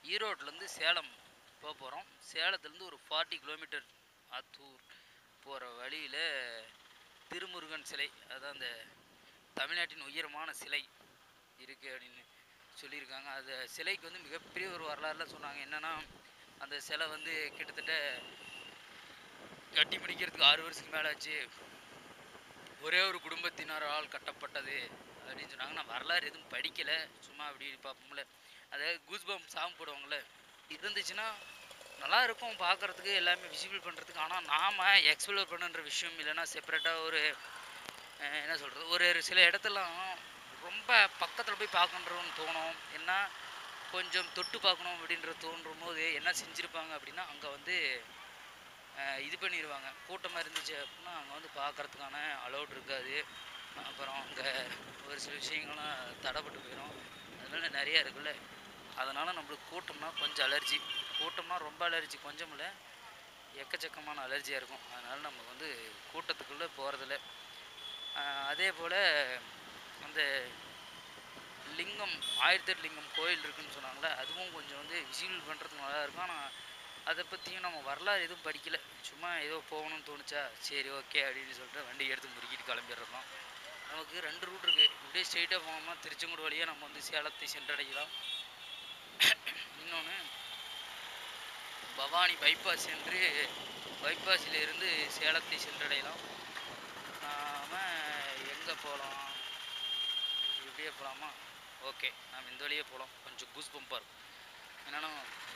ஈரோட்லேருந்து சேலம் போக போகிறோம் சேலத்துலேருந்து ஒரு ஃபார்ட்டி கிலோமீட்டர் ஆத்தூர் போகிற வழியில் திருமுருகன் சிலை அதான் அந்த தமிழ்நாட்டின் உயரமான சிலை இருக்குது அப்படின்னு சொல்லியிருக்காங்க அந்த சிலைக்கு வந்து மிகப்பெரிய ஒரு வரலாறுலாம் சொன்னாங்க என்னென்னா அந்த சிலை வந்து கிட்டத்தட்ட கட்டி முடிக்கிறதுக்கு ஆறு வருஷத்துக்கு மேலே ஆச்சு ஒரே ஒரு குடும்பத்தினரால் கட்டப்பட்டது அப்படின்னு சொன்னாங்க நான் வரலாறு எதுவும் படிக்கலை சும்மா அப்படி பார்ப்போம்ல அதாவது கூஸ்பம் சாங் போடுவாங்கள்ல இருந்துச்சுன்னா நல்லா இருக்கும் பார்க்குறதுக்கு எல்லாமே விசிபிள் பண்ணுறதுக்கு ஆனால் நாம் எக்ஸ்ப்ளோர் பண்ணுன்ற விஷயம் இல்லைன்னா செப்பரேட்டாக ஒரு அஹ், என்ன சொல்கிறது ஒரு ஒரு சில இடத்துலாம் ரொம்ப பக்கத்தில் போய் பார்க்கணுன்னு தோணும் என்ன கொஞ்சம் தொட்டு பார்க்கணும் அப்படின்றது தோன்றும் போது என்ன செஞ்சுருப்பாங்க அப்படின்னா அங்கே வந்து அஹ், இது பண்ணிடுவாங்க கூட்டமாக இருந்துச்சு அப்படின்னா அங்கே வந்து பார்க்கறதுக்கான அலௌட் இருக்காது அப்புறம் அங்கே ஒரு சில விஷயங்கள்லாம் தடைப்பட்டு போயிடும் அதனால நிறையா இருக்குல்ல அதனால் நம்மளுக்கு கூட்டம்னா கொஞ்சம் அலர்ஜி கூட்டம்னா ரொம்ப அலர்ஜி கொஞ்சம் இல்லை எக்கச்சக்கமான அலர்ஜியாக இருக்கும் அதனால் நம்ம வந்து கூட்டத்துக்குள்ளே போகிறதில்ல அதே போல் அந்த லிங்கம் ஆயிரத்தி எட்டு லிங்கம் கோயில் இருக்குன்னு சொன்னாங்களே அதுவும் கொஞ்சம் வந்து விசிபிள் பண்ணுறதுக்கு நல்லா இருக்கும் ஆனால் அதை பற்றியும் நம்ம வரலாறு எதுவும் படிக்கல சும்மா ஏதோ போகணும்னு தோணுச்சா சரி ஓகே அப்படின்னு சொல்லிட்டு வண்டி எடுத்து முறுக்கிட்டு கிளம்பிடுறோம் நமக்கு ரெண்டு ரூட் இருக்குது இப்படியே ஸ்ட்ரெயிட்டாக போனோம்னா திருச்செங்கோடு வழியாக நம்ம வந்து சேலத்தை சென்றடையலாம் இன்னொன்று பவானி பைபாஸ் என்று பைபாஸில் இருந்து சேலத்தை சென்றடையலாம் நாம் எங்கே போகலாம் இப்படியே போகலாமா ஓகே நாம் இந்த வழியே போகலாம் கொஞ்சம் கூஸ் பம்பாக இருக்கும் என்னன்னா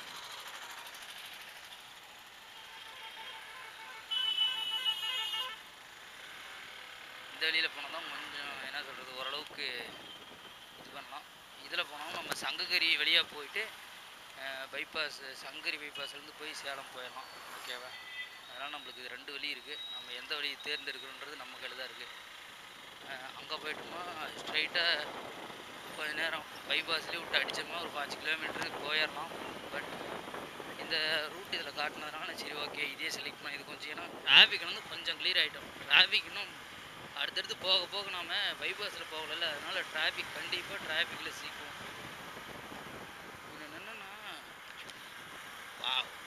இந்த வழியில் போனால் தான் கொஞ்சம் என்ன சொல்கிறது ஓரளவுக்கு இது பண்ணலாம் இதில் போனோம் நம்ம சங்ககிரி வழியாக போயிட்டு பைபாஸ் சங்ககிரி பைபாஸ்லேருந்து போய் சேலம் போயிடலாம் ஓகேவா அதனால் நம்மளுக்கு இது ரெண்டு வழி இருக்குது நம்ம எந்த வழி தேர்ந்தெடுக்கணுன்றது நம்ம கையில் தான் இருக்குது அங்கே போயிட்டோம்னா ஸ்ட்ரைட்டாக கொஞ்ச நேரம் பைபாஸ்லேயே விட்டு அடித்தோம்னா ஒரு பாஞ்சு கிலோமீட்டருக்கு போயிடலாம் பட் இந்த ரூட் இதில் காட்டினதுனால சரி ஓகே இதே செலக்ட் பண்ணி இது கொஞ்சம் ஏன்னா டிராஃபிக் வந்து கொஞ்சம் கிளியர் ஆகிட்டோம் டிராஃபிக் இன்னும் அடுத்தடுத்து போக போக நாம பைபாஸில் போகல அதனால டிராஃபிக் கண்டிப்பாக டிராஃபிக்கில் சீக்கும் இது என்னன்னா வாவ்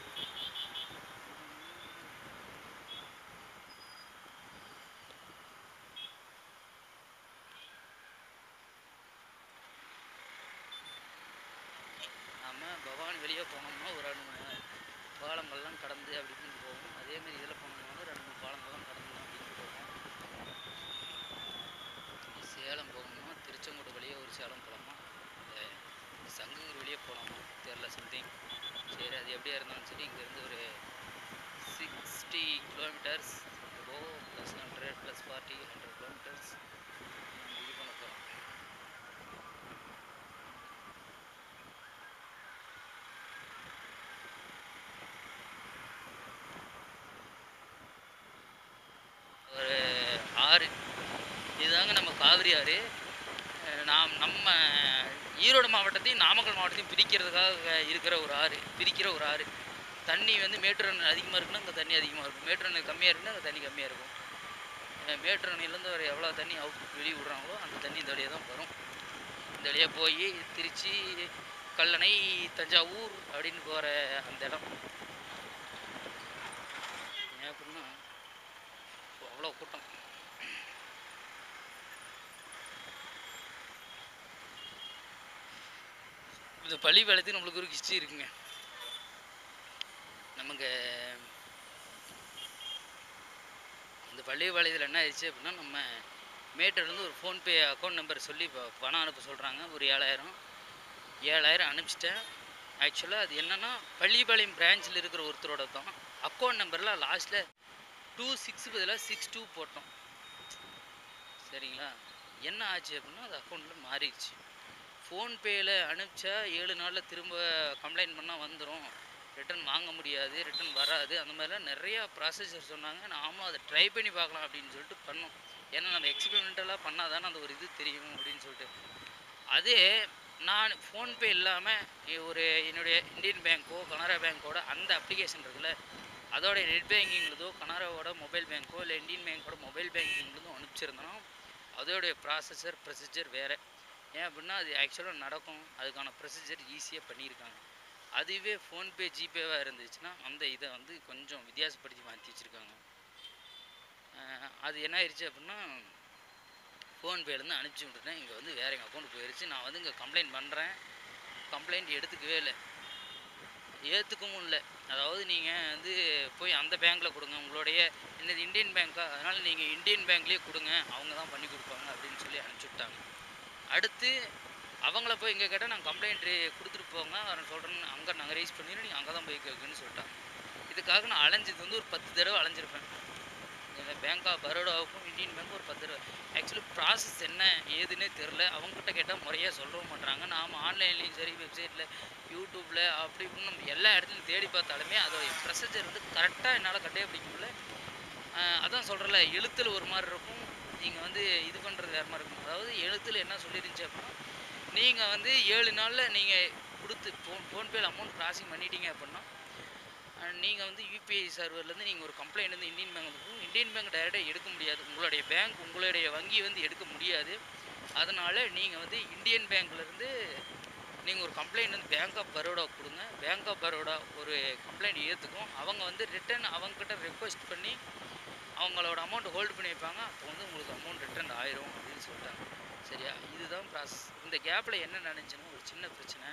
நம்ம பவானி வெளியே போனோம்னா ஒரு ரெண்டு மூணு பாலங்கள்லாம் கடந்து அப்படி இப்படின்னு போவோம் அதே மாதிரி இதில் போனோம்னா ரெண்டு மூணு பாலங்கள்லாம் கடந்து தான் அப்படின்னு போவோம் சேலம் போகணும்னா திருச்செங்கோடு வழியே ஒரு சேலம் போகலாமா இல்லை சங்ககிரி வழியே போகலாமா தெரில சம்திங் சரி அது எப்படியா இருந்தாலும் சரி இங்கேருந்து ஒரு சிக்ஸ்டி கிலோமீட்டர்ஸ் ஓ plus hundred plus forty hundred kilometres நம்ம இது பண்ண போகிறோம் ஒரு ஆறு இதுதாங்க நம்ம காவிரி ஆறு அஹ் நாம் நம்ம ஈரோடு மாவட்டத்தையும் நாமக்கல் மாவட்டத்தையும் பிரிக்கிறதுக்காக இருக்கிற ஒரு ஆறு பிரிக்கிற ஒரு ஆறு தண்ணி வந்து மேட்டூர் அணை அதிகமாக இருக்குன்னா அங்கே தண்ணி அதிகமாக இருக்கும் மேட்டூர் அணை கம்மியாக இருக்குன்னா அங்கே தண்ணி கம்மியாக இருக்கும் அஹ் மேட்டூர் அணையிலேருந்து வர எவ்வளோ தண்ணி அவுட் வெளியே விடுறாங்களோ அந்த தண்ணி இந்த வழியாக தான் வரும் இந்த வழியாக போய் திருச்சி கல்லணை தஞ்சாவூர் அப்படின்னு போகிற அந்த இடம் ஏன் அப்படின்னா அவ்வளோ கூட்டம் இந்த பள்ளி பாளையத்துக்கு நம்மளுக்கு ஒரு ஹிஸ்ட்ரி இருக்குங்க நமக்கு இந்த பள்ளி பாளையத்தில் என்ன ஆயிடுச்சு அப்படின்னா நம்ம மேட்டர்லேருந்து ஒரு ஃபோன்பே அக்கௌண்ட் நம்பர் சொல்லி இப்போ பணம் அனுப்ப சொல்கிறாங்க ஒரு ஏழாயிரம் ஏழாயிரம் அனுப்பிச்சிட்டேன் ஆக்சுவலாக அது என்னென்னா பள்ளிப்பாளையம் பிரான்ச்சில் இருக்கிற ஒருத்தரோட தான் அக்கௌண்ட் நம்பரில் லாஸ்ட்டில் டூ சிக்ஸ் பதிலாக சிக்ஸ் டூ போட்டோம் சரிங்களா என்ன ஆச்சு அப்படின்னா அது அக்கௌண்ட்டில் மாறிடுச்சு ஃபோன்பேயில் அனுப்பிச்சா ஏழு நாளில் திரும்ப கம்ப்ளைண்ட் பண்ணால் வந்துடும் ரிட்டர்ன் வாங்க முடியாது ரிட்டர்ன் வராது அந்த மாதிரிலாம் நிறையா ப்ராசஸர் சொன்னாங்க நாமளும் அதை ட்ரை பண்ணி பார்க்கலாம் அப்படின்னு சொல்லிட்டு பண்ணோம் ஏன்னா நம்ம எக்ஸ்பெரிமெண்டலாக பண்ணால் தானே அந்த ஒரு இது தெரியும் அப்படின்னு சொல்லிட்டு அதே நான் ஃபோன்பே இல்லாமல் ஒரு என்னுடைய இந்தியன் பேங்க்கோ கனரா பேங்க்கோட அந்த அப்ளிகேஷன் இருக்குல்ல அதோட நெட் பேங்கிங்லதோ கனராவோட மொபைல் பேங்க்கோ இல்லை இந்தியன் பேங்க்கோட மொபைல் பேங்கிங்லதும் அனுப்பிச்சிருந்தோம் அதோடைய ப்ராசஸர் ப்ரொசீஜர் வேறு ஏன் அப்படின்னா அது ஆக்சுவலாக நடக்கும் அதுக்கான ப்ரொசீஜர் ஈஸியாக பண்ணியிருக்காங்க அதுவே ஃபோன்பே ஜிபேவாக இருந்துச்சுன்னா அந்த இதை வந்து கொஞ்சம் வித்தியாசப்படுத்தி மாற்றி வச்சுருக்காங்க அது என்ன ஆயிடுச்சு அப்படின்னா ஃபோன்பேலேருந்து அனுப்பிச்சி விட்டுட்டேன் இங்கே வந்து வேறு எங்கள் அக்கௌண்ட் போயிடுச்சு நான் வந்து இங்கே கம்ப்ளைண்ட் பண்ணுறேன் கம்ப்ளைண்ட் எடுத்துக்கவே இல்லை ஏற்றுக்கவும் இல்லை அதாவது நீங்கள் வந்து போய் அந்த பேங்க்கில் கொடுங்க உங்களுடைய என்னது இந்தியன் பேங்க்கா அதனால் நீங்கள் இந்தியன் பேங்க்லேயே கொடுங்க அவங்க தான் பண்ணி கொடுப்பாங்க அப்படின்னு சொல்லி அனுப்பிச்சி விட்டாங்க அடுத்து அவங்கள போய் இங்கே கேட்டால் நான் கம்ப்ளைண்ட் கொடுத்துட்டு போங்க நான் சொல்கிறேன்னு அங்கே நாங்கள் ரைஸ் பண்ணிடுறோம் நீங்கள் அங்கே தான் போய் கேட்குன்னு சொல்லிட்டாங்க இதுக்காக நான் அலைஞ்சது வந்து ஒரு பத்து தடவை அலைஞ்சிருப்பேன் பேங்க் ஆஃப் பரோடாவுக்கும் இந்தியன் பேங்க் ஒரு பத்து தடவை ஆக்சுவலி ப்ராசஸ் என்ன ஏதுன்னே தெரில அவங்ககிட்ட கேட்டால் முறையாக சொல்லவும் மாட்றாங்க நாம் ஆன்லைன்லேயும் சரி வெப்சைட்டில் யூடியூப்பில் அப்படி இப்படின்னு நம்ம எல்லா இடத்துலையும் தேடி பார்த்தாலுமே அதோடைய ப்ரொசீஜர் வந்து கரெக்டாக என்னால் கண்டுபிடிக்க முடியல ஆஹ் அதான் சொல்கிறல எழுத்தில் ஒரு மாதிரி இருக்கும் நீங்கள் வந்து இது பண்ணுறது வேறு மாதிரி இருக்கும் அதாவது எழுத்தில் என்ன சொல்லிருந்துச்சு அப்படின்னா நீங்கள் வந்து ஏழு நாளில் நீங்கள் கொடுத்து ஃபோன் ஃபோன்பேல அமௌண்ட் க்ராசிங் பண்ணிட்டீங்க அப்படின்னா நீங்கள் வந்து யூபிஐ சர்வர்லேருந்து நீங்கள் ஒரு கம்ப்ளைண்ட் வந்து இந்தியன் பேங்க் இருக்கும் இந்தியன் பேங்க் டைரெக்டாக எடுக்க முடியாது உங்களுடைய பேங்க் உங்களுடைய வங்கி வந்து எடுக்க முடியாது அதனால் நீங்கள் வந்து இந்தியன் பேங்க்லேருந்து நீங்கள் ஒரு கம்ப்ளைண்ட் வந்து பேங்க் ஆஃப் பரோடா கொடுங்க பேங்க் ஆஃப் பரோடா ஒரு கம்ப்ளைண்ட் ஏற்றுக்கும் அவங்க வந்து ரிட்டர்ன் அவங்கக்கிட்ட ரெக்வஸ்ட் பண்ணி அவங்களோட அமௌண்ட் ஹோல்டு பண்ணி வைப்பாங்க அப்போ வந்து உங்களுக்கு அமௌண்ட் ரிட்டர்ன் ஆயிரும் அப்படின்னு சொல்லிட்டாங்க சரியா இதுதான் ப்ராசஸ் இந்த கேப்பில் என்ன நடந்துச்சுன்னா ஒரு சின்ன பிரச்சனை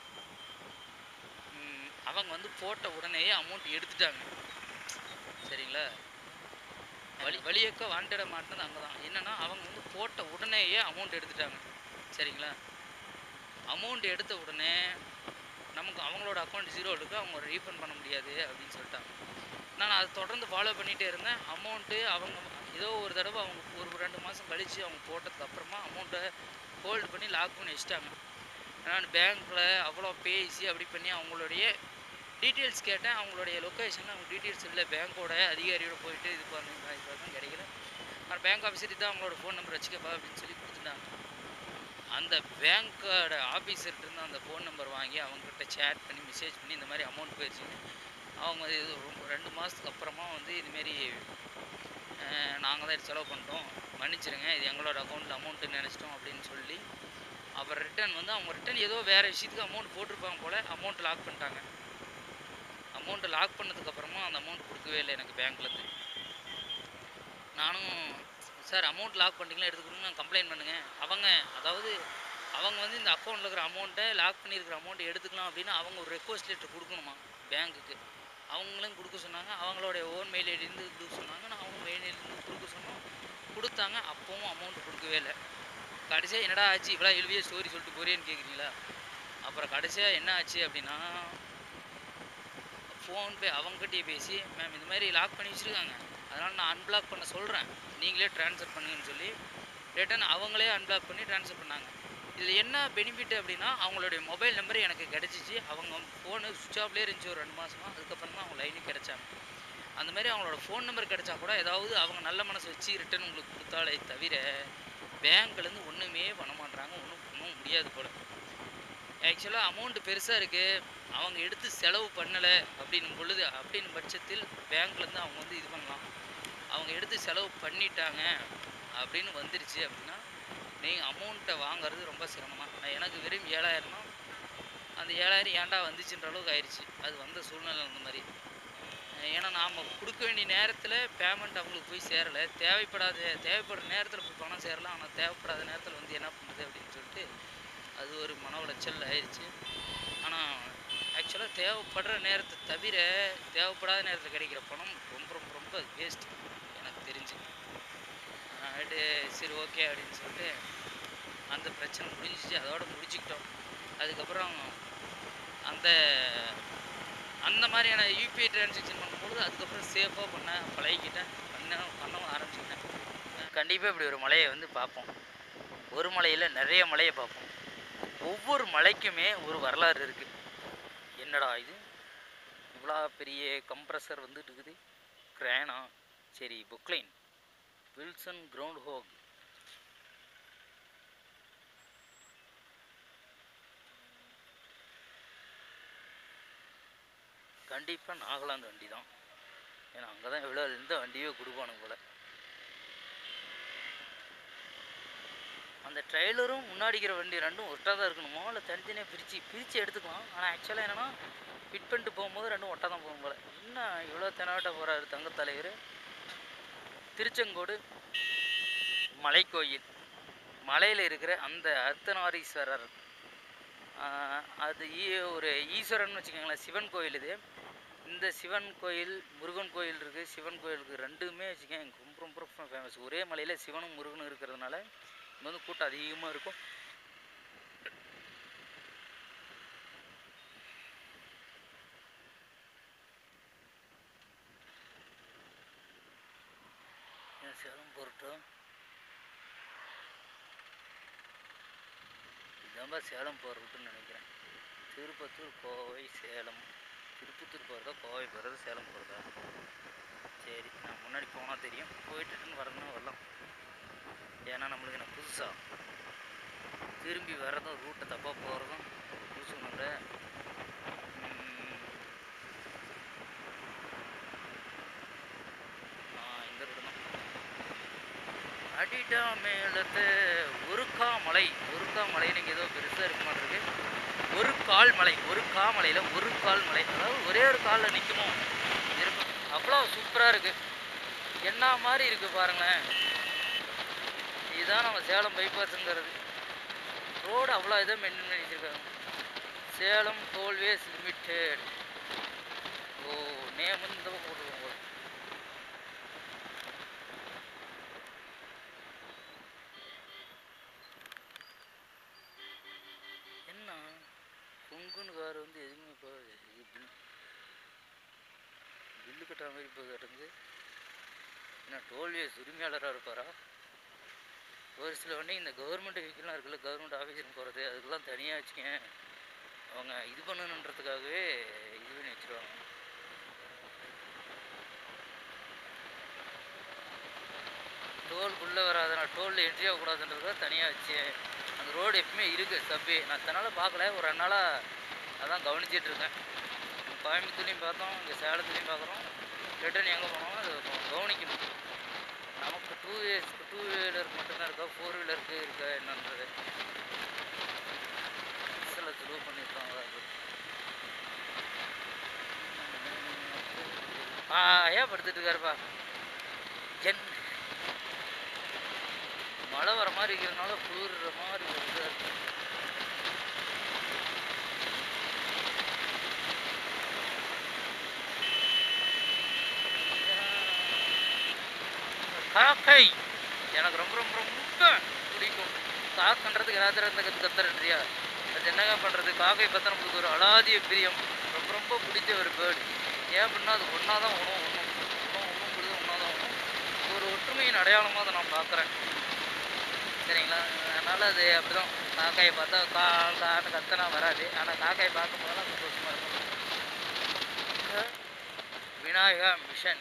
ம், அவங்க வந்து போட்ட உடனேயே அமௌண்ட் எடுத்துட்டாங்க சரிங்களா வழி வழியக்க வாண்டிட மாட்டினது அங்கே தான் என்னென்னா அவங்க வந்து போட்ட உடனேயே அமௌண்ட் எடுத்துட்டாங்க சரிங்களா அமௌண்ட் எடுத்த உடனே நமக்கு அவங்களோட அக்கௌண்ட் ஜீரோ இருக்குது அவங்க ரீஃபண்ட் பண்ண முடியாது அப்படின்னு சொல்லிட்டாங்க நான் அதை தொடர்ந்து ஃபாலோ பண்ணிகிட்டே இருந்தேன் அமௌண்ட்டு அவங்க ஏதோ ஒரு தடவை அவங்க ஒரு ரெண்டு மாதம் கழித்து அவங்க போட்டதுக்கு அப்புறமா அமௌண்ட்டை ஹோல்டு பண்ணி லாக் பண்ணி வச்சுட்டாங்க நான் பேங்க்கில் அவ்வளோ பேசி அப்படி பண்ணி அவங்களுடைய டீட்டெயில்ஸ் கேட்டேன் அவங்களுடைய லொக்கேஷன் அவங்க டீட்டெயில்ஸ் இல்லை பேங்க்கோட அதிகாரியோட போயிட்டு இது பண்ணுங்க இது பண்ண கிடைக்கல ஆனால் பேங்க் ஆஃபீஸர் தான் அவங்களோட ஃபோன் நம்பர் வச்சுக்கப்பா அப்படின்னு சொல்லி கொடுத்துட்டாங்க அந்த பேங்க்கோட ஆஃபீஸர்கிட்ட இருந்து அந்த ஃபோன் நம்பர் வாங்கி அவங்ககிட்ட சேட் பண்ணி மெசேஜ் பண்ணி இந்த மாதிரி அமௌண்ட் போயிடுச்சுன்னு அவங்க வந்து இது ரொம்ப ரெண்டு மாதத்துக்கு அப்புறமா வந்து இதுமாரி நாங்கள் தான் இது செலவு பண்ணிட்டோம் மன்னிச்சிடுங்க இது எங்களோட அக்கௌண்ட்டில் அமௌண்ட்டு நினச்சிட்டோம் அப்படின்னு சொல்லி அப்புறம் ரிட்டர்ன் வந்து அவங்க ரிட்டர்ன் ஏதோ வேறு விஷயத்துக்கு அமௌண்ட் போட்டிருப்பாங்க போல் அமௌண்ட் லாக் பண்ணிட்டாங்க அமௌண்ட்டு லாக் பண்ணதுக்கப்புறமா அந்த அமௌண்ட் கொடுக்கவே இல்லை எனக்கு பேங்க்லேருந்து நானும் சார் அமௌண்ட் லாக் பண்ணிட்டீங்களா எடுத்து கொடுங்க நான் கம்ப்ளைண்ட் பண்ணுங்க அவங்க அதாவது அவங்க வந்து இந்த அக்கௌண்ட்டில் இருக்கிற அமௌண்ட்டை லாக் பண்ணியிருக்கிற அமௌண்ட்டை எடுத்துக்கலாம் அப்படின்னு அவங்க ஒரு ரெக்வஸ்ட் லெட்டர் கொடுக்கணுமா பேங்க்குக்கு அவங்களும் கொடுக்க சொன்னாங்க அவங்களுடைய ஓன் மெயில் ஐடியிலேருந்து கொடுக்க சொன்னாங்க நான் அவங்க மெயில் ஐடியிலேருந்து கொடுக்க சொன்னோம் கொடுத்தாங்க அப்பவும் அமௌண்ட் கொடுக்கவே இல்லை கடைசியாக என்னடா ஆச்சு இவ்வளோ எழுதிய ஸ்டோரி சொல்லிட்டு போறியேன்னு கேட்குறீங்களா அப்புறம் கடைசியாக என்ன ஆச்சு அப்படின்னா ஃபோன்பே அவங்ககிட்டயே பேசி மேம் இந்த மாதிரி லாக் பண்ணி வச்சுருக்காங்க அதனால் நான் அன்பிளாக் பண்ண சொல்கிறேன் நீங்களே ட்ரான்ஸ்ஃபர் பண்ணுங்கன்னு சொல்லி ரிட்டன் அவங்களே அன்பிளாக் பண்ணி ட்ரான்ஸ்ஃபர் பண்ணாங்க இதில் என்ன பெனிஃபிட் அப்படின்னா அவங்களுடைய மொபைல் நம்பர் எனக்கு கிடச்சிச்சு அவங்க ஃபோனு சுவிட்ச் ஆஃப்லேயே இருந்துச்சு ஒரு ரெண்டு மாதமாக அதுக்கப்புறம் தான் அவங்க லைனுக்கு கிடச்சாங்க அந்த மாதிரி அவங்களோட ஃபோன் நம்பர் கிடச்சா கூட ஏதாவது அவங்க நல்ல மனசு வச்சு ரிட்டன் உங்களுக்கு கொடுத்தாலே தவிர பேங்க்லேருந்து ஒன்றுமே பண்ண மாட்றாங்க ஒன்றும் பண்ணவும் முடியாது போல் ஆக்சுவலாக அமௌண்ட் பெருசாக இருக்குது அவங்க எடுத்து செலவு பண்ணலை அப்படின்னும் பொழுது அப்படின் பட்சத்தில் பேங்க்லேருந்து அவங்க வந்து இது பண்ணலாம் அவங்க எடுத்து செலவு பண்ணிட்டாங்க அப்படின்னு வந்துருச்சு அப்படின்னா நீங்கள் அமௌண்ட்டை வாங்குறது ரொம்ப சிரமமாக எனக்கு வெறும் ஏழாயிரம்னா அந்த ஏழாயிரம் ஏன்டா வந்துச்சுன்ற அளவுக்கு ஆயிடுச்சு அது வந்த சூழ்நிலை அந்த மாதிரி அஹ் ஏன்னா நாம் கொடுக்க வேண்டிய நேரத்தில் பேமெண்ட் அவங்களுக்கு போய் சேரலை தேவைப்படாத தேவைப்படுற நேரத்தில் போய் பணம் சேரலாம் ஆனால் தேவைப்படாத நேரத்தில் வந்து என்ன பண்ணுறது அப்படின்னு சொல்லிட்டு அது ஒரு மன உளைச்சல் ஆயிடுச்சு ஆனால் ஆக்சுவலாக தேவைப்படுற நேரத்தை தவிர தேவைப்படாத நேரத்தில் கிடைக்கிற பணம் ரொம்ப ரொம்ப ரொம்ப வேஸ்ட் எனக்கு தெரிஞ்சு ஆகிட்டு சரி ஓகே அப்படின்னு சொல்லிட்டு அந்த பிரச்சனை முடிஞ்சிச்சு அதோட முடிச்சுக்கிட்டோம் அதுக்கப்புறம் அந்த அந்த மாதிரியான யூபிஐ டிரான்சாக்ஷன் பண்ணும்போது அதுக்கப்புறம் சேஃபாக பண்ண பழகிக்கிட்டேன் பண்ண பண்ணவும் ஆரம்பிச்சுக்கிட்டேன் கண்டிப்பாக இப்படி ஒரு மலையை வந்து பார்ப்போம் ஒரு மலையில் நிறைய மலையை பார்ப்போம் ஒவ்வொரு மலைக்குமே ஒரு வரலாறு இருக்குது என்னடா இது இவ்வளோ பெரிய கம்ப்ரஸர் வந்துட்டு இருக்குது கிரேனா சரி புக்லைன் வில்சன் கிரவுண்ட் ஹோக் கண்டிப்பாக நாகாலாந்து வண்டி தான் ஏன்னா அங்கே தான் எவ்வளோ எந்த வண்டியோ கொடுப்பானுங்க போல அந்த ட்ரெய்லரும் முன்னாடிக்கிற வண்டி ரெண்டும் ஒட்டாக தான் இருக்கணுமோ இல்லை தனித்தனியாக பிரித்து பிரித்து எடுத்துக்கலாம் ஆனால் ஆக்சுவலாக என்னென்னா ஃபிட் பண்ணிட்டு போகும்போது ரெண்டும் ஒட்டாக தான் போகும் போல என்ன இவ்வளோ தெனாவட்ட போகிறாரு தங்க தலைவர் திருச்செங்கோடு மலைக்கோயில் மலையில் இருக்கிற அந்த அர்த்தநாரீஸ்வரர் ஆஹ் அது ஈ- ஒரு ஈஸ்வரன் வச்சுக்கோங்களேன் சிவன் கோயில் இது இந்த சிவன் கோயில் முருகன் கோயில் இருக்குது சிவன் கோயிலுக்கு ரெண்டுமே வச்சுக்கோங்க ரொம்ப ரொம்ப ரொம்ப ஃபேமஸ் ஒரே மலையில் சிவனும் முருகனும் இருக்கிறதுனால இங்கே வந்து கூட்டம் அதிகமாக இருக்கும் ஏன் சேலம் போகட்டும் இதான்பா சேலம் போகிற ரூட்டுன்னு நினைக்கிறேன் திருப்பத்தூர் கோவை சேலம் திருப்பத்தூர் போகிறதா கோவை போகிறதா சேலம் போகிறதா சரி நான் முன்னாடி போனால் தெரியும் போயிட்டுன்னு வரதுன்னா வரலாம் ஏன்னா நம்மளுக்கு என்ன புதுசா திரும்பி வர்றதும் ரூட்டை தப்பாக போகிறதும் புதுசுங்க இந்த ரூட்டு தான் அடிடா மேலத்து ஒருக்கா மலை ஒருக்கா மலைன்னு இங்கே ஏதோ பெருசாக இருக்க மாட்டிருக்கு ஒரு கால் மலை ஒரு கா மலையில் ஒரு கால் மலை அதாவது ஒரே ஒரு காலில் நிற்குமோ இருக்கும் அவ்வளோ சூப்பராக இருக்குது என்ன மாதிரி இருக்குது பாருங்களேன் இதுதான் நம்ம சேலம் பைபாஸுங்கிறது ரோடு அவ்வளோ இதை மெயின்டைன் பண்ணி வச்சுருக்காங்க சேலம் டோல்வேஸ் லிமிட்டெட் ஓ நேம் வந்து இந்த பக்கம் போட்டுருக்கோம் போல. என்ன குங்குன்னு கார் வந்து எதுவுமே இப்போ இது பில் பில்லு கட்டுற மாதிரி இப்போ கட்டுங்க என்ன டோல்வேஸ் உரிமையாளராக இருப்பாரா ஒரு சில வண்டி இந்த கவர்மெண்ட் வெஹிக்கிள்லாம் இருக்குல்ல கவர்மெண்ட் ஆஃபீஸுக்கு போகிறது அதுக்கெல்லாம் தனியாக வச்சுக்கேன் அவங்க இது பண்ணணுன்றதுக்காகவே இது பண்ணி வச்சுருவாங்க டோலுக்குள்ளே வராத நான் டோலில் என்ட்ரி ஆகக்கூடாதுன்றதுக்காக தனியாக வச்சு அந்த ரோடு எப்பவுமே இருக்குது சப்பே நான் தன்னால் பார்க்கல ஒரு ரெண்டு நாளாக அதான் கவனிச்சிட்டு இருக்கேன் கோயம்புத்தூர்லேயும் பார்த்தோம் இங்கே சேலத்துலேயும் பார்க்குறோம் ரிட்டர்ன் எங்கே போனோம் அது கவனிக்கணும் நமக்கு டூ வீலர்ஸ்க்கு டூ வீலருக்கு மட்டும்தான் இருக்கா ஃபோர் வீலருக்கு இருக்கா என்னன்றது சில துருவு பண்ணியிருக்காங்க அது ஆ ஏன் படுத்துட்டு இருக்காருப்பா என் மழை வர மாதிரி இருக்கிறதுனால குளிர்ற மாதிரி வருது காக்கை எனக்கு ரொம்ப ரொம்ப ரொம்ப பிடிக்கும் காக்கன்றதுக்கு எல்லாத்திரம் இருந்த கற்று கத்துறன்றியா அது என்னங்க பண்ணுறது காக்கை பார்த்தா நம்மளுக்கு ஒரு அலாதிய பிரியம் ரொம்ப ரொம்ப பிடிச்ச ஒரு பேர்டு ஏன் அப்படின்னா அது ஒன்றா தான் உணவு ஒன்றும் உணவு ஒன்றும் கொடுது ஒன்றா தான் உணவு ஒரு ஒற்றுமையின் அடையாளமாக அதை நான் பார்க்குறேன் சரிங்களா அதனால் அது அப்படிதான் காக்காயை பார்த்தா கா கான்னு கத்தனா வராது ஆனால் காக்காயை பார்க்கும் போதெல்லாம் சந்தோஷமாக இருக்கும் Vinayaka mission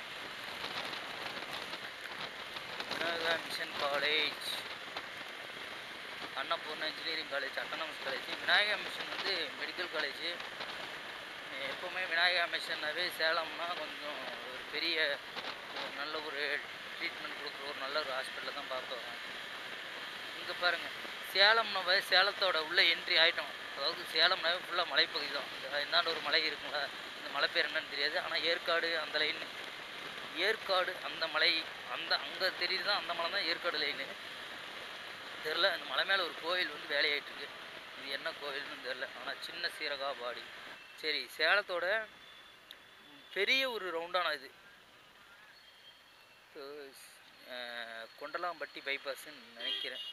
Vinayaka mission college Annapoorna engineering college autonomous college Vinayaka mission வந்து மெடிக்கல் காலேஜ் எப்போவுமே விநாயகா மிஷன்னாவே சேலம்னா கொஞ்சம் ஒரு பெரிய ஒரு நல்ல ஒரு ட்ரீட்மெண்ட் கொடுக்குற ஒரு நல்ல ஒரு ஹாஸ்பிட்டலில் தான் பார்க்க வரோம் இங்கே பாருங்கள் சேலம் நம்ம சேலத்தோட உள்ள என்ட்ரி ஆகிட்டோம் அதாவது சேலம்னாவே ஃபுல்லாக மலைப்பகுதி தான் இந்த இந்தாண்ட ஒரு மலை இருக்குங்களா இந்த மலை பேர் என்னன்னு தெரியாது ஆனால் ஏற்காடு அந்த லைன் ஏற்காடு அந்த மலை அந்த அங்கே தெரியுது தான் அந்த மலை தான் ஏற்காடு லைனு தெரில அந்த மலை மேலே ஒரு கோயில் வந்து வேலையாயிட்டு இருக்கு இது என்ன கோயில்னு தெரில ஆனால் சின்ன சீரகா பாடி சரி சேலத்தோட பெரிய ஒரு ரவுண்டான இது இப்போ, அஹ், கொண்டலாம்பட்டி பைபாஸ்ன்னு நினைக்கிறேன்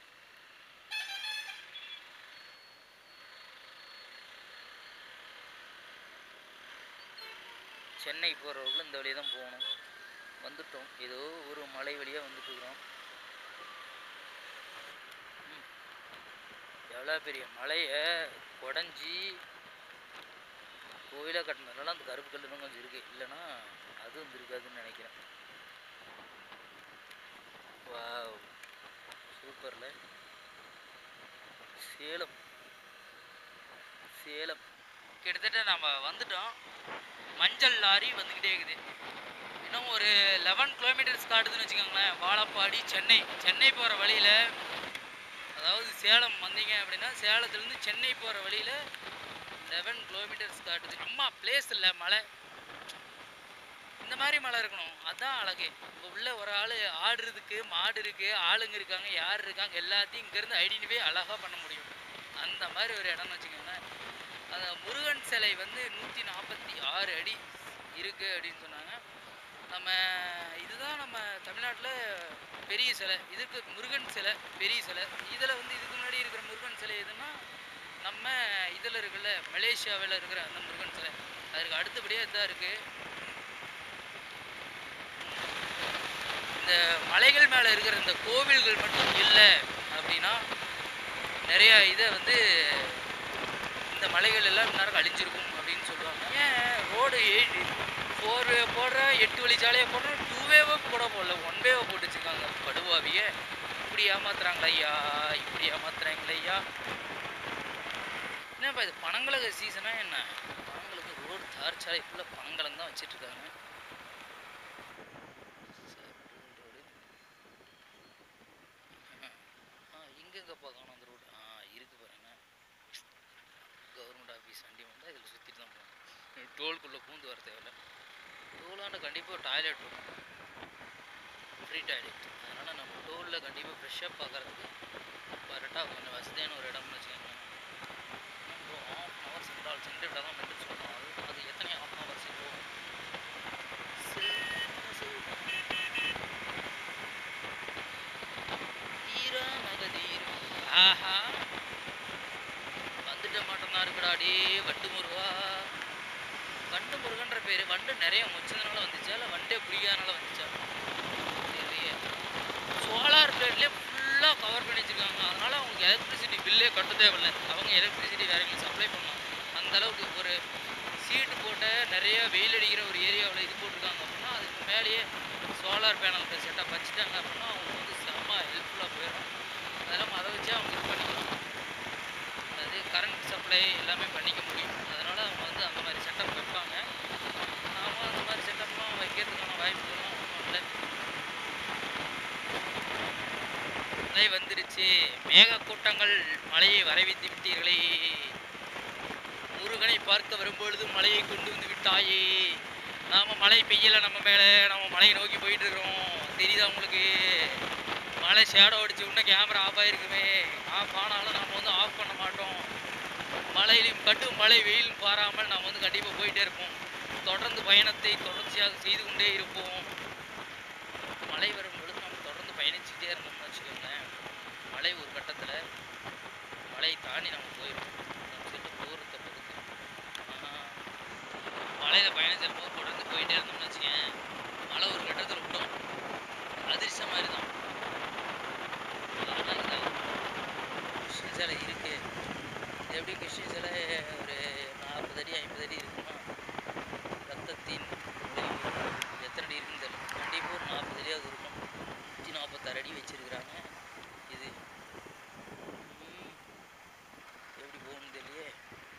சென்னை போகிறவர்கள் இந்த வழியாக தான் போகணும் வந்துட்டோம் ஏதோ ஒரு மலை வழியாக வந்துட்டு இருக்கிறோம் ம். எவ்வளோ பெரிய மலையை குடஞ்சி கோயிலாக கட்டினதுனால அந்த கருப்பு கல் இன்னும் கொஞ்சம் இருக்குது இல்லைன்னா அது வந்து இருக்காதுன்னு நினைக்கிறேன் வாவ் சூப்பரில் சேலம் சேலம் கிட்டத்தட்ட நம்ம வந்துட்டோம் மஞ்சள் லாரி வந்துக்கிட்டே இருக்குது இன்னும் ஒரு லெவன் கிலோமீட்டர்ஸ் காட்டுதுன்னு வச்சுக்கோங்களேன் வாழப்பாடி சென்னை சென்னை போகிற வழியில் அதாவது சேலம் வந்தீங்க அப்படின்னா சேலத்துலேருந்து சென்னை போகிற வழியில் செவன் கிலோமீட்டர்ஸ் காட்டுது அம்மா பிளேஸ் இல்லை மலை இந்த மாதிரி மலை இருக்கணும் அதான் அழகு இப்போ உள்ள ஒரு ஆள் ஆடுறதுக்கு மாடு இருக்குது ஆளுங்க இருக்காங்க யார் இருக்காங்க எல்லாத்தையும் இங்கேருந்து ஐடென்டிஃபை அழகாக பண்ண முடியும் அந்த மாதிரி ஒரு இடம்னு வச்சுக்கோங்களேன் அந்த முருகன் சிலை வந்து நூற்றி நாற்பத்தி ஆறு அடி இருக்குது அப்படின்னு சொன்னாங்க நம்ம இதுதான் நம்ம தமிழ்நாட்டில் பெரிய சிலை இதுக்கு முருகன் சிலை பெரிய சிலை இதில் வந்து இதுக்கு முன்னாடி இருக்கிற முருகன் சிலை எதுன்னா நம்ம இதில் இருக்குல்ல மலேசியாவில் இருக்கிற அந்த முருகன் சிலை அதுக்கு அடுத்தபடியாக இதாக இருக்குது இந்த மலைகள் மேலே இருக்கிற இந்த கோவில்கள் மட்டும் இல்லை அப்படின்னா நிறைய இதை வந்து இந்த மலைகள் எல்லாம் இந்நேரம் அழிஞ்சிருக்கும் அப்படின்னு சொல்லுவாங்க ஏன் ரோடு எயிட் ஃபோர் வே போடுற எட்டு வழிச்சாலையை போடுற டூ வேவை கூட போடல ஒன் வேவை போட்டு வச்சுருக்காங்க படுவாவிய இப்படி ஏமாத்துறாங்களா ஐயா இப்படி ஏமாத்துறாங்களே ஐயா என்னப்பா இது பனங்கலக சீசனா என்ன பனங்களுக்கு ரோடு தார் சாலை ஃபுல்லாக பனங்கலம் தான் வச்சிட்டு இருக்காங்க ரோடு ஆ இங்கெங்கப்பா காணும் அந்த ரோடு ஆ இருக்கு பாருங்க கவர்மெண்ட் ஆஃபீஸ் வண்டி வந்தால் இதில் சுற்றிட்டு தான் போகணும் டோல்குள்ளே பூந்து வர தேவையில்ல டோலாண்ட கண்டிப்பாக டாய்லெட் இருக்கும் ஃப்ரீ டாய்லெட் அதனால் நம்ம டோலில் கண்டிப்பாக ஃப்ரெஷ்ஷாக பார்க்குறதுக்கு கரெக்டாக கொஞ்சம் வசதியான ஒரு இடம்னு வச்சுக்கோங்க ப்ரோ ஆஃப் அன் ஹவர் சென்றால் சென்று விட தான் மெட்ரு சொல்லணும் அது அது எத்தனை ஆஃப் அன் ஹவர்ஸ் போகும் ஆஹா வந்துட்ட மாட்டோம்னா இருக்குடா டே வண்டு முருகா வண்டு முருகன்ற பேர் வண்டு நிறைய முச்சதுனால வந்துச்சா இல்லை வண்டே பிடிக்காதனால வந்துச்சா தெரியலையே சோலார் பிளேட்லேயே ஃபுல்லாக கவர் பண்ணி வச்சிருக்காங்க அதனால அவங்களுக்கு எலக்ட்ரிசிட்டி பில்லே கட்ட தேவையில்லை அவங்க எலக்ட்ரிசிட்டி வேற எங்களுக்கு சப்ளை பண்ணலாம் அந்த அளவுக்கு ஒரு சீட்டு போட்ட நிறைய வெயில் அடிக்கிற ஒரு ஏரியாவில் இது போட்டிருக்காங்க அப்படின்னா அதுக்கு மேலேயே சோலார் பேனல் செட்டப் வச்சுட்டாங்க அப்படின்னா அவங்களுக்கு வந்து செம்ம ஹெல்ப்ஃபுல்லாக போயிடும் அதெல்லாம் அதை வச்சே அவங்க இது பண்ணிக்கலாம் அதாவது கரண்ட் சப்ளை எல்லாமே பண்ணிக்க முடியும் அதனால் அவங்க வந்து அந்த மாதிரி செட்டப் வைப்பாங்க நாம அந்த மாதிரி செட்டப்லாம் வைக்கிறதுக்கான வாய்ப்புகள்லாம் ஒன்றும் இல்லை மழை வந்துருச்சு மேக கூட்டங்கள் மழையை வரவைத்து விட்டீர்களே முருகனை பார்க்க வரும்பொழுது மழையை கொண்டு வந்து விட்டாயே நாம மழை பெய்யல நம்ம மேல நம்ம மலையை நோக்கி போயிட்டு இருக்கிறோம் தெரியுதா உங்களுக்கு மழை ஷேடோ அடிச்சு உடனே கேமரா ஆஃப் ஆயிருக்குமே ஆஃப் ஆனாலும் நம்ம வந்து ஆஃப் பண்ண மாட்டோம் மழையிலும் கடும் மழை வெயில் பாராமல் நாம் வந்து கண்டிப்பாக போயிட்டே இருப்போம் தொடர்ந்து பயணத்தை தொடர்ச்சியாக செய்து கொண்டே இருப்போம் மழை வரும் பொழுது நம்ம தொடர்ந்து பயணிச்சுட்டே இருந்தோம்னு வச்சுக்கோங்களேன் மழை ஒரு கட்டத்தில் மழையை தாண்டி நம்ம போயிடும் நம்ம சொல்லிட்டு போகிறத பொறுத்து ஆனால் மலையில் பயணம் செல்லும்போது தொடர்ந்து போயிட்டே இருந்தோம்னு வச்சுக்கேன் மழை ஒரு கட்டத்தில் விடும் அதிர்ஷ்டம் மாதிரி தான் ஆனால் இதில் கிருஷ்ண சிலை இருக்கு இது எப்படி கிருஷ்ண சிலை ஒரு நாற்பது அடி ஐம்பது அடி இருக்குமா ரத்தத்தின் ஒளி எத்தனை அடி இருக்குன்னு தெரியல கண்டிப்பாக ஒரு நாற்பது அடியாவது இருக்கும் நூற்றி நாற்பத்தாறு அடி வச்சிருக்கிறாங்க இது ம், எப்படி போகணும்னு தெரியலையே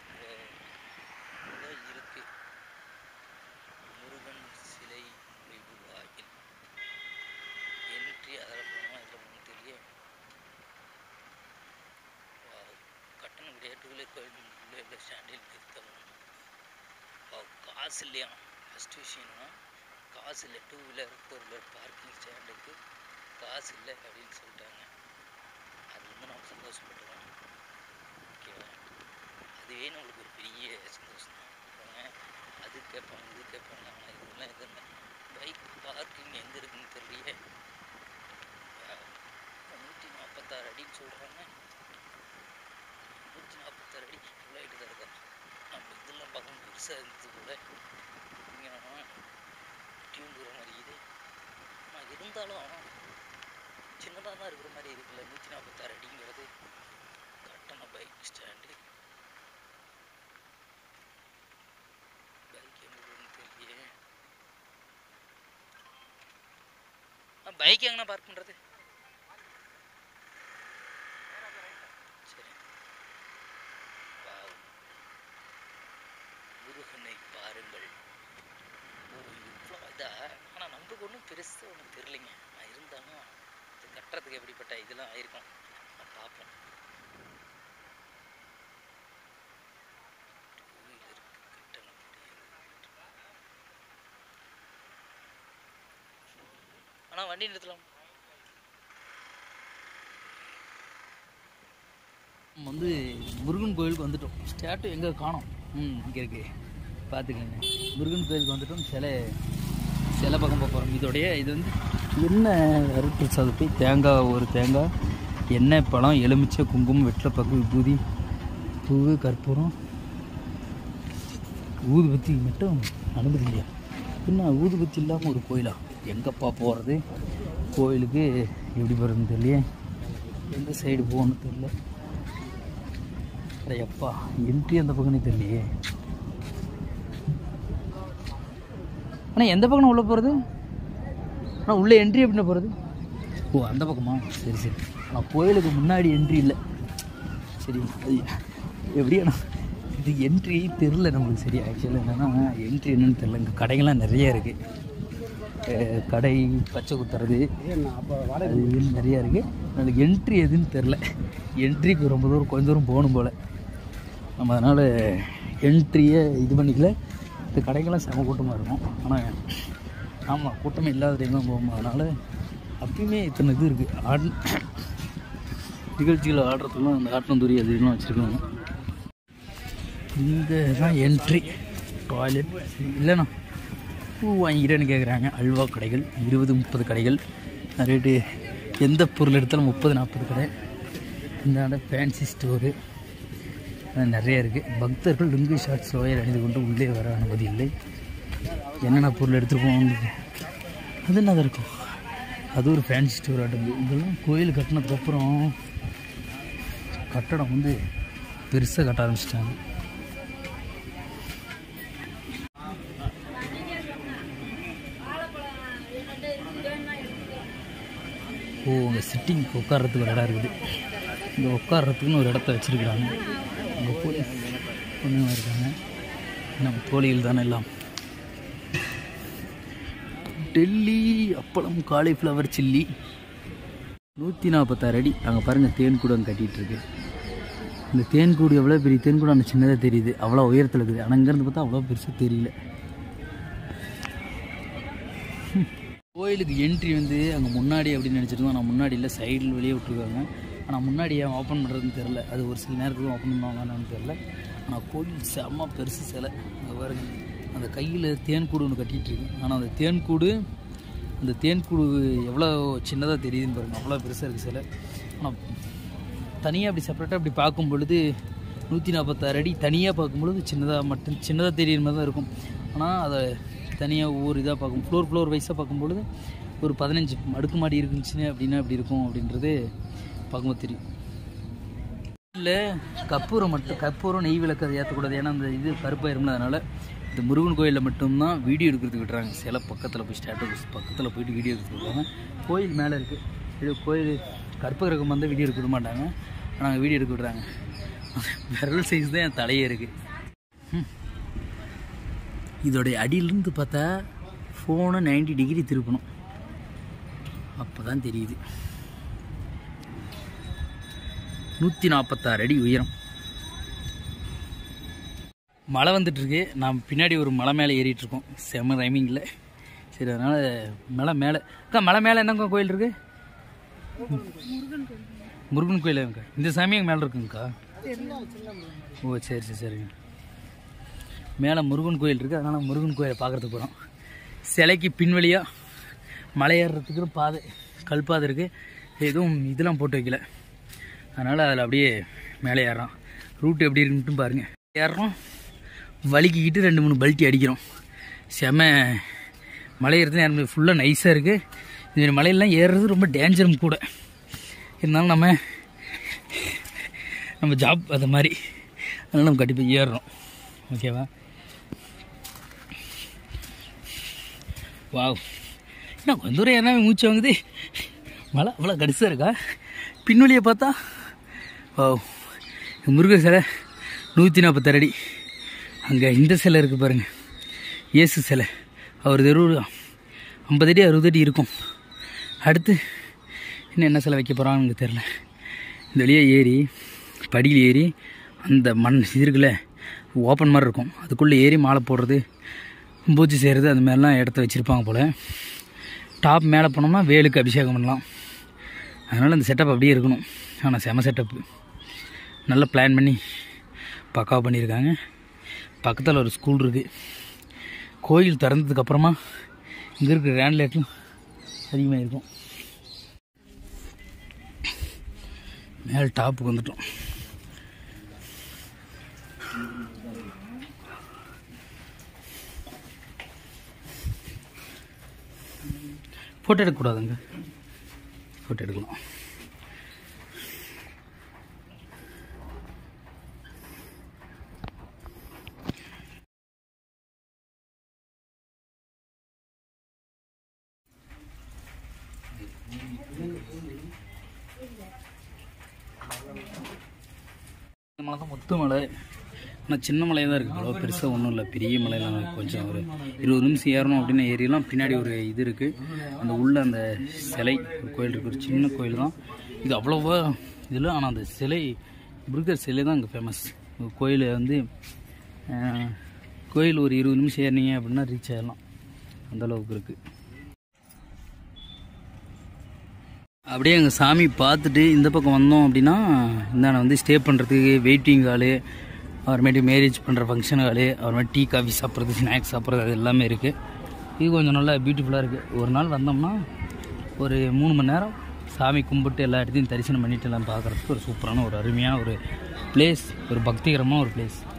இதோ இருக்கு முருகன் சிலை நுழைவு வாயில் என்ட்ரி அதில் போகணுமா இதில் போகணும் தெரியலையே வாவ். கட்டணம் கிடையாது டூ வீலர் கோயில் உள்ளே உள்ள ஸ்டாண்டில் நிறுத்தவும் வாவ், காசு இல்லையா ஃபஸ்ட் விஷயம்னா காசு இல்லை two wheeler four wheeler parking ஸ்டாண்டுக்கு காசு இல்லை அப்படின்னு சொல்லிட்டாங்க அது வந்து நம்ம சந்தோஷப்பட்டுருவோம் ஓகேவா அதுவே நம்மளுக்கு ஒரு பெரிய சந்தோஷம் தான் போங்க அது கேட்பாங்க இது கேட்பாங்க ஆனால் இதெல்லாம் எதுன்னு பைக் பார்க்கிங் எங்கே இருக்குன்னு தெரியலையே நூற்றி நாற்பத்தாறு அடின்னு சொல்கிறாங்க நூற்றி நாற்பத்தாறு அடி ஃபுல்லாகிட்டு தான் இருக்கா நம்ம இதெல்லாம் பார்க்கணும் பெருசாக இருந்தது கூட இங்கே நம்ம டியூன் தூர மாதிரி இது ஆனால் இருந்தாலும் சின்னதாக தான் இருக்கிற மாதிரி இருக்குல்ல நூற்றி நாற்பத்தாறு அடிங்கிறது கட்டண பைக் ஸ்டாண்டு பைக் எங்கே போகுதுன்னு தெரியலையே பைக் எங்கண்ணா பார்க் பண்ணுறது சரி வாவ். முருகனை பாருங்கள் ஓ இவ்வளோ இதா ஆனால் நம்மளுக்கு ஒன்றும் பெருசாக ஒன்றும் தெரிலிங்க நான் இருந்தாலும் இது கட்டுறதுக்கு எப்படிப்பட்ட இதெல்லாம் ஆயிருக்கும் நான் பார்ப்போம் ஆனால் வண்டி நிறுத்தலாம் நம்ம வந்து முருகன் கோயிலுக்கு வந்துட்டோம் ஸ்டாட்டு எங்கே காணோம் ம் இங்கே இருக்கு பார்த்துக்கங்க முருகன் கோயிலுக்கு வந்துட்டோம் சிலை சிலை பக்கம் போக போகிறோம் இதோடைய இது வந்து என்ன அருட்பிரசாதம் போய் தேங்காய் ஒரு தேங்காய் எண்ணெய் பழம் எலுமிச்சை குங்குமம் வெற்றிலை பக்கு விபூதி பூவு கற்பூரம் ஊதுபத்தி மட்டும் அனுமதி இல்லையா என்ன ஊதுபத்தி இல்லாமல் ஒரு கோயிலா எங்கப்பா போகிறது கோயிலுக்கு எப்படி போகிறதுன்னு தெரியல எந்த சைடு போகணும்னு தெரியல அட எப்பா என்ட்ரி அந்த பக்கமே தெரியலையே ஆனால் எந்த பக்கம் உள்ளே போகிறது ஆனால் உள்ளே என்ட்ரி எப்படின்னா போகிறது ஓ அந்த பக்கமா சரி சரி ஆனால் கோயிலுக்கு முன்னாடி என்ட்ரி இல்லை சரி அது எப்படியா இது என்ட்ரி தெரில நம்மளுக்கு சரி ஆக்சுவலாக என்னென்னா என்ட்ரி என்னன்னு தெரில இங்கே கடைகள்லாம் நிறைய இருக்குது கடை பச்சை குத்துறது அது இதுன்னு நிறையா இருக்குது நம்மளுக்கு என்ட்ரி எதுன்னு தெரில என்ட்ரிக்கு ரொம்ப தூரம் கொஞ்சம் தூரம் போகணும் போல் நம்ம அதனால் என்ட்ரியை இது பண்ணிக்கல இந்த கடைகள்லாம் செம கூட்டமாக இருக்கும் ஆனால் ஆமாம் கூட்டமே இல்லாத டைம் தான் போகும் அதனால் அப்பயுமே இத்தனை இது இருக்குது ஆட் நிகழ்ச்சிகள் ஆடுறதுக்குலாம் அந்த ஆட்டந்தூரி அது இதெல்லாம் வச்சுருக்காங்க இந்த தான் என்ட்ரி டாய்லெட் இல்லைண்ணா பூ வாங்கிக்கிறேன்னு கேட்குறாங்க அல்வா கடைகள் இருபது முப்பது கடைகள் ரேட்டு எந்த பொருள் எடுத்தாலும் முப்பது நாற்பது கடை இந்த ஃபேன்சி ஸ்டோரு நிறைய இருக்குது பக்தர்கள் லுங்கி ஷார்ட்ஸ் லோயர் அணிந்து கொண்டு உள்ளே வர அனுமதி இல்லை என்னென்ன பொருள் எடுத்துருப்போம் அது என்னது இருக்கும் அது ஒரு ஃபேன்சி ஸ்டோர் ஆட்டம் இதெல்லாம் கோயில் கட்டினதுக்கப்புறம் கட்டடம் வந்து பெருசாக கட்ட ஆரம்பிச்சிட்டாங்க ஓ அங்கே சிட்டிங் உட்கார்றதுக்கு ஒரு இடம் இருக்குது இங்கே உட்கார்றதுக்குன்னு ஒரு இடத்த வச்சுருக்குறாங்க அங்கே போலீஸ் பொண்ணுங்க இருக்காங்க நம்ம தோழிகள் தானே எல்லாம் டெல்லி அப்பளம் காலிஃப்ளவர் சில்லி நூற்றி நாற்பத்தாறு அடி அங்கே பாருங்கள் தேன் கூடம் கட்டிகிட்டு இருக்கு இந்த தேன் கூடு எவ்வளோ பெரிய தேன் கூடு அந்த சின்னதாக தெரியுது அவ்வளோ உயரத்தில் இருக்குது ஆனால் இங்கேருந்து பார்த்தா அவ்வளோ பெருசாக தெரியல கோயிலுக்கு என்ட்ரி வந்து அங்கே முன்னாடி அப்படின்னு நினச்சிருந்தோம் ஆனால் முன்னாடி இல்லை சைடில் வெளியே விட்ருக்காங்க ஆனால் முன்னாடி ஏன் ஓப்பன் பண்ணுறதுன்னு தெரில அது ஒரு சில நேரத்துக்கு ஓப்பன் பண்ணுவாங்கன்னு தெரில ஆனால் கோயில் செம்ம பெருசு சிலை அங்கே பாருங்க அந்த கையில் தேன்கூடு ஒன்று கட்டிகிட்டு இருக்கு ஆனால் அந்த தேன்கூடு அந்த தேன்கூடு எவ்வளோ சின்னதாக தெரியுதுன்னு பாருங்க அவ்வளோ பெருசாக இருக்குது சிலை ஆனால் தனியாக அப்படி செப்பரேட்டாக அப்படி பார்க்கும் பொழுது நூற்றி நாற்பத்தாறு அடி தனியாக பார்க்கும் பொழுது சின்னதாக மட்டும் சின்னதாக தெரியுற மாதிரி தான் இருக்கும் ஆனால் அதை தனியாக ஒவ்வொரு இதாக பார்க்கும் ஃப்ளோர் ஃப்ளோர் வைஸாக பார்க்கும்பொழுது ஒரு பதினஞ்சு அடுக்குமாடி இருந்துச்சுன்னு அப்படின்னா அப்படி இருக்கும் அப்படின்றது பார்க்கும்போது தெரியும் இல்லை கற்பூரம் மட்டும் கற்பூரம் நெய் விளக்கு அதை ஏற்றக்கூடாது ஏன்னா அந்த இது கருப்பாயிரும்ல அதனால் இந்த முருகன் கோயிலில் மட்டும்தான் வீடியோ எடுக்கிறதுக்கு விட்டுறாங்க சில பக்கத்தில் போய் ஸ்டேட்டஸ் பக்கத்தில் போயிட்டு வீடியோ எடுத்துட்டு விடுவாங்க கோயில் மேலே இருக்குது இது கோயில் கற்ப கிரகம் வந்து வீடியோ எடுக்க விட மாட்டாங்க ஆனால் வீடியோ எடுக்க விடுறாங்க விரல் சைஸ் தான் என் தலையே இருக்குது இதோடைய அடியிலிருந்து பார்த்தா ஃபோனை 90 டிகிரி திருப்பணும் அப்போ தான் தெரியுது நூற்றி நாற்பத்தாறு அடி உயரம் மழை வந்துட்டுருக்கு நான் பின்னாடி ஒரு மலை மேலே ஏறிட்டு இருக்கோம் செம ரைமிங்கில் சரி அதனால் மலை மேலே அக்கா மலை மேலே என்னங்க கோயில் இருக்கு முருகன் கோயில் அக்கா இந்த சாமி அங்கே மேலே இருக்குங்கக்கா ஓ சரி சரி சரிங்க மேலே முருகன் கோயில் இருக்குது அதனால் முருகன் கோயிலை பார்க்குறதுக்கு போகிறோம் சிலைக்கு பின்வழியாக மலை ஏறுறதுக்கு பாதை கல் பாதை இருக்குது எதுவும் இதெல்லாம் போட்டு வைக்கல அதனால் அதில் அப்படியே மேலே ஏறுறோம் ரூட் எப்படி இருக்குன்ட்டு பாருங்கள் ஏறுறோம் வலிக்கிக்கிட்டு ரெண்டு மூணு பல்ட்டி அடிக்கிறோம் செம மலை ஏறுறது எனக்கு ஃபுல்லாக நைஸாக இருக்குது இந்த மலையெல்லாம் ஏறுறது ரொம்ப டேஞ்சரும் கூட இருந்தாலும் நம்ம நம்ம ஜாப் அது மாதிரி அதனால் நம்ம கண்டிப்பாக ஏறுறோம் ஓகேவா வாவ் என்ன கொஞ்ச தூரம் என்ன மூச்சு வாங்குது மழை அவ்வளோ கடிசாக இருக்கா பின்வழியை பார்த்தா வாவ் முருகர் சிலை நூற்றி நாற்பத்தாறு அடி அங்கே இந்த சிலை இருக்குது பாருங்கள் இயேசு சிலை அவர் தெருவு ஐம்பது அடி அறுபது அடி இருக்கும் அடுத்து இன்னும் என்ன சிலை வைக்க போகிறான்னு எனக்கு தெரில இந்த வழியாக ஏறி படியில் ஏறி அந்த மண் இது இருக்குல்ல ஓப்பன் மாதிரி இருக்கும் அதுக்குள்ளே ஏறி மாலை போடுறது பூஜை செய்கிறது அந்த மாதிரிலாம் இடத்த வச்சுருப்பாங்க போல் டாப் மேலே போனோம்னா வேலுக்கு அபிஷேகம் பண்ணலாம் அதனால் இந்த செட்டப் அப்படியே இருக்கணும் ஆனால் செம செட்டப்பு நல்லா பிளான் பண்ணி பக்காவாக பண்ணியிருக்காங்க பக்கத்தில் ஒரு ஸ்கூல் இருக்குது கோயில் திறந்ததுக்கப்புறமா இங்கே இருக்கிற ரேண்ட் லேட்டும் அதிகமாக இருக்கும் மேல் டாப்புக்கு வந்துட்டோம் ஃபோட்டோ எடுக்கக்கூடாதுங்க ஃபோட்டோ எடுக்கலாம் இந்த மலை தான் மொத்த மலை ஆனால் சின்ன மலையாக தான் இருக்குது அவ்வளோ பெருசாக ஒன்றும் இல்லை பெரிய மலையெல்லாம் இல்லை. கொஞ்சம் ஒரு இருபது நிமிஷம் ஏறணும் அப்படின்னு ஏறியெல்லாம் பின்னாடி ஒரு இது இருக்குது அந்த உள்ள அந்த சிலை ஒரு கோயில் இருக்குது ஒரு சின்ன கோயில் தான் இது அவ்வளோவா இதில் ஆனால் அந்த சிலை முருகர் சிலை தான் இங்கே ஃபேமஸ் கோயில் வந்து அஹ், கோயில் ஒரு இருபது நிமிஷம் ஏறினீங்க அப்படின்னா ரீச் ஆகிடலாம் அந்த அளவுக்கு இருக்குது அப்படியே எங்கள் சாமி பார்த்துட்டு இந்த பக்கம் வந்தோம் அப்படின்னா இந்தாண்ட வந்து ஸ்டே பண்ணுறதுக்கு வெயிட்டிங் ஹாலு அப்புறமேட்டு மேரேஜ் பண்ணுற ஃபங்க்ஷன் ஹாலு அப்புறமேட்டு டீ காஃபி சாப்பிட்றது ஸ்நாக்ஸ் சாப்பிட்றது அது எல்லாமே இருக்குது இது கொஞ்சம் நல்லா பியூட்டிஃபுல்லாக இருக்குது ஒரு நாள் வந்தோம்னா ஒரு மூணு மணி நேரம் சாமி கும்பிட்டு எல்லா இடத்தையும் தரிசனம் பண்ணிட்டு எல்லாம் பார்க்குறதுக்கு ஒரு சூப்பரான ஒரு அருமையான ஒரு பிளேஸ் ஒரு பக்திகரமான ஒரு பிளேஸ்